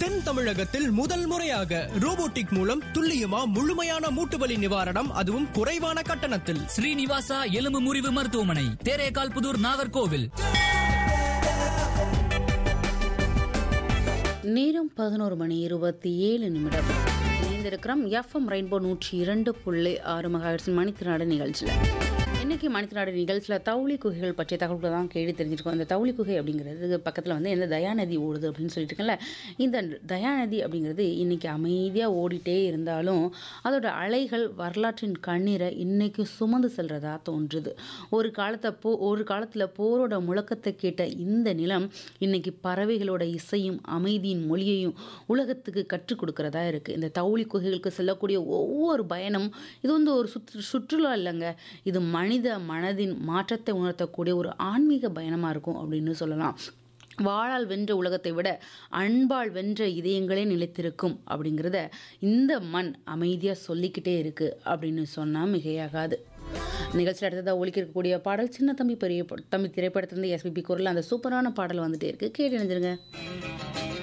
தென் தமிழகத்தில் முதல் முறையாக ரோபோட்டிக் மூலம் துல்லியமா முழுமையான மூட்டு வலி நிவாரணம் அதுவும் குறைவான கட்டணத்தில் ஸ்ரீனிவாசா எலும்பு முறிவு மருத்துவமனை தேரேகால் புதூர் நாகர்கோவில் நேரம் பதினோரு மணி இருபத்தி ஏழு நிமிடம் இணைந்திருக்கிறோம் எஃப்எம் ரெயின்போ நூற்றி இரண்டு புள்ளி ஆறு மகாஹெர்ட்ஸ் மணித்திராடு நிகழ்ச்சியில் இன்றைக்கி மணித்திராடு நிகழ்ச்சியில் தவுளி குகைகள் பற்றிய தகவல்களை தான் கேள்வி தெரிஞ்சிருக்கோம் இந்த தவுளி குகை அப்படிங்கிறது பக்கத்தில் வந்து எந்த தயாநதி ஓடுது அப்படின்னு சொல்லிட்டு இருக்கேன்ல இந்த தயாநதி அப்படிங்கிறது இன்றைக்கி அமைதியாக ஓடிட்டே இருந்தாலும் அதோட அலைகள் வரலாற்றின் கண்ணீரை இன்னைக்கு சுமந்து செல்றதா தோன்றுது ஒரு காலத்தை போ ஒரு காலத்தில் போரோட முழக்கத்தை கேட்ட இந்த நிலம் இன்னைக்கு பறவைகளோட இசையும் அமைதியின் மொழியையும் உலகத்துக்கு கற்றுக் கொடுக்கறதா இருக்குது இந்த தவுளி குகைகளுக்கு செல்லக்கூடிய ஒவ்வொரு பயணம் இது வந்து ஒரு சுற்று சுற்றுலா இல்லைங்க இது மனித மனதின் மாற்றத்தை உணர்த்தக்கூடிய ஒரு ஆன்மீக பயணமாக இருக்கும் அப்படின்னு சொல்லலாம் வாழால் வென்ற உலகத்தை விட அன்பால் வென்ற இதயங்களே நிலைத்திருக்கும் அப்படிங்கிறத இந்த மண் அமைதியாக சொல்லிக்கிட்டே இருக்கு அப்படின்னு சொன்னால் மிகையாகாது நிகழ்ச்சியில் அடுத்ததாக ஒலிக்க இருக்கக்கூடிய பாடல் சின்ன தம்பி பெரிய ப- தம்பி திரைப்படத்திலிருந்து எஸ்பிபி குரல் அந்த சூப்பரான பாடல் வந்துட்டே இருக்கு கேட்டு இணைஞ்சிருங்க